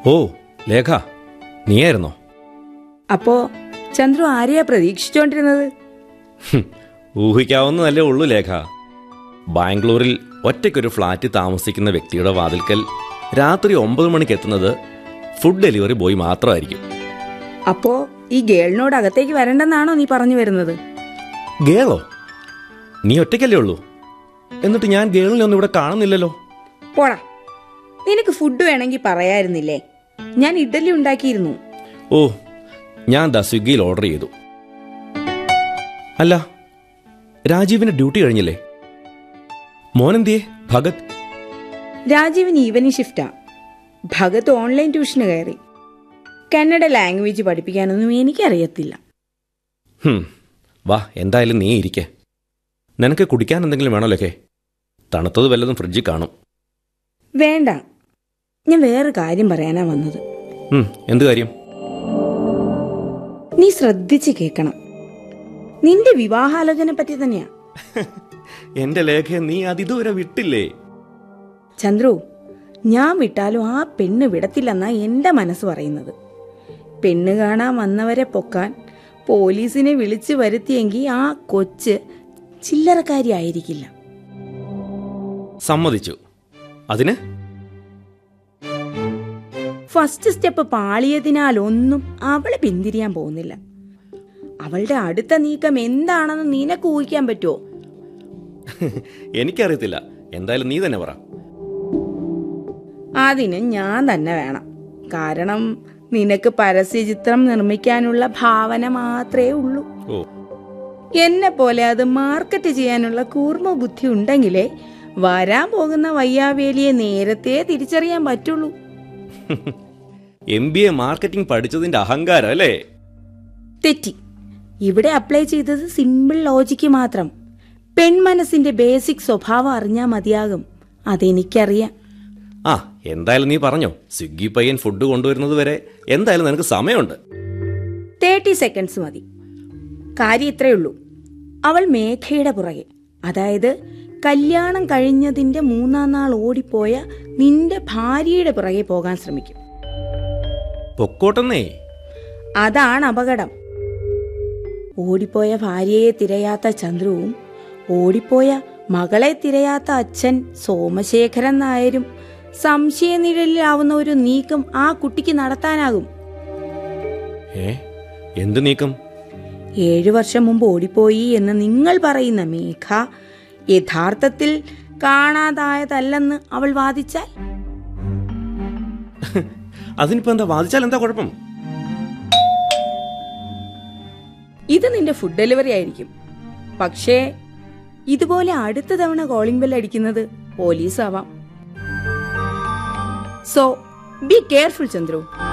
ഓ ലേഖ നീയായിരുന്നോ അപ്പോ ചന്ദ്രു ആരെയാ പ്രതീക്ഷിച്ചോണ്ടിരുന്നത് ഹും, ഊഹിക്കാവുന്നതല്ലേ ഉള്ളൂ ലേഖ ബാംഗ്ലൂരിൽ ഒറ്റയ്ക്കൊരു ഫ്ലാറ്റ് താമസിക്കുന്ന വ്യക്തിയുടെ വാതിൽക്കൽ രാത്രി ഒമ്പത് മണിക്ക് എത്തുന്നത് ഫുഡ് ഡെലിവറി ബോയ് മാത്രമായിരിക്കും അപ്പോ ഈ ഗേളിനോട് അകത്തേക്ക് വരണ്ടെന്നാണോ നീ പറഞ്ഞു വരുന്നത് ഗേളോ നീ ഒറ്റയ്ക്കല്ലേ ഉള്ളൂ എന്നിട്ട് ഞാൻ ഗേളിനെ ഒന്നും ഇവിടെ കാണുന്നില്ലല്ലോ പോടാ നിനക്ക് ഫുഡ് വേണമെങ്കിൽ പറയായിരുന്നില്ലേ ഞാൻ ഇഡലി ഉണ്ടാക്കിയിരുന്നു ഓ ഞാൻ ദാ സ്വിഗ്ഗിയിൽ ഓർഡർ ചെയ്തു അല്ല രാജീവിന്റെ ഡ്യൂട്ടി കഴിഞ്ഞില്ലേ മോനെന്തിയേ ഭഗത് രാജീവിന് ഈവനിങ് ഷിഫ്റ്റാ ഭഗത് ഓൺലൈൻ ട്യൂഷന് കയറി കന്നഡ ലാംഗ്വേജ് പഠിപ്പിക്കാനൊന്നും എനിക്കറിയത്തില്ല ഹും, വാ എന്തായാലും നീ ഇരിക്കെ നിനക്ക് കുടിക്കാൻ എന്തെങ്കിലും വേണോ ലേഖേ തണുത്തത് വല്ലതും ഫ്രിഡ്ജിൽ കാണും വേണ്ട ഞാൻ വേറെ കാര്യം പറയാനാ വന്നത് ഉം, എന്ത് കാര്യം നീ ശ്രദ്ധിച്ച് കേൾക്കണം നിന്റെ വിവാഹാലോചന പറ്റി തന്നെയാ എന്റെ ലേഖ നീ അതിതുവരെ വിട്ടില്ലേ ചന്ദ്രു ഞാൻ വിട്ടാലും ആ പെണ്ണ് വിടത്തില്ലെന്നാ എന്റെ മനസ്സ് പറയുന്നത് പെണ്ണ് കാണാൻ വന്നവരെ പൊക്കാൻ പോലീസിനെ വിളിച്ചു വരുത്തിയെങ്കിൽ ആ കൊച്ച് ചില്ലറക്കാരി ആയിരിക്കില്ല സമ്മതിച്ചു അതിന് ഫസ്റ്റ് സ്റ്റെപ്പ് പാളിയതിനാൽ ഒന്നും അവള് പിന്തിരിയാൻ പോകുന്നില്ല അവളുടെ അടുത്ത നീക്കം എന്താണെന്ന് നിനക്ക് ഊഹിക്കാൻ പറ്റുമോ എനിക്കറിയത്തില്ല എന്തായാലും നീ തന്നെ പറ അതിന് ഞാൻ തന്നെ വേണം കാരണം നിനക്ക് പരസ്യചിത്രം നിർമ്മിക്കാനുള്ള ഭാവന മാത്രമേ ഉള്ളൂ ഓ എന്നെ പോലെ അത് മാർക്കറ്റ് ചെയ്യാനുള്ള കൂർമ്മ ബുദ്ധി ഉണ്ടെങ്കിലേ വരാൻ പോകുന്ന വയ്യാവേലിയെ നേരത്തെ തിരിച്ചറിയാൻ പറ്റുള്ളൂ എം ബി എ മാർക്കറ്റിംഗ് പഠിച്ചതിന്റെ അഹങ്കാരം അല്ലേ തെറ്റി ഇവിടെ അപ്ലൈ ചെയ്തത് സിമ്പിൾ ലോജിക്ക് മാത്രം പെൺമനസ്സിന്റെ ബേസിക് സ്വഭാവം അറിഞ്ഞാൽ മതിയാകും അതെനിക്കറിയാം ആ എന്തായാലും നീ പറഞ്ഞോ സ്വിഗ്ഗി പയ്യൻ ഫുഡ് കൊണ്ടുവരുന്നത് വരെ എന്തായാലും നിനക്ക് സമയമുണ്ട് തേർട്ടി സെക്കൻഡ്സ് മതി കാര്യം ഇത്രയേ ഉള്ളൂ അവൾ മേഘയുടെ പുറകെ അതായത് കല്യാണം കഴിഞ്ഞതിന്റെ മൂന്നാം നാൾ ഓടിപ്പോയ നിന്റെ ഭാര്യയുടെ പുറകെ പോകാൻ ശ്രമിക്കും പൊക്കോട്ടെന്നേ അതാണ് അപകടം ഓടിപ്പോയ ഭാര്യയെ തിരയാത്ത ചന്ദ്രുവും ഓടിപ്പോയ മകളെ തിരയാത്ത അച്ഛൻ സോമശേഖരൻ നായരും സംശയനിഴലിലാവുന്ന ഒരു നീക്കം ആ കുട്ടിക്ക് നടത്താനാകും ഏ എന്ത് നീക്കം ഏഴു വർഷം മുമ്പ് ഓടിപ്പോയി എന്ന് നിങ്ങൾ പറയുന്ന മേഘ യഥാർത്ഥത്തിൽ കാണാതായതല്ലെന്ന് അവൾ വാദിച്ചാൽ അതിനിപ്പോ എന്താ വാദിച്ചാൽ എന്താ കുഴപ്പം ഇത് നിന്റെ ഫുഡ് ഡെലിവറി ആയിരിക്കും പക്ഷേ ഇതുപോലെ അടുത്ത തവണ കോളിംഗ് ബെൽ അടിക്കുന്നത് പോലീസ് ആവാം സോ ബി കെയർഫുൾ ചന്ദ്രു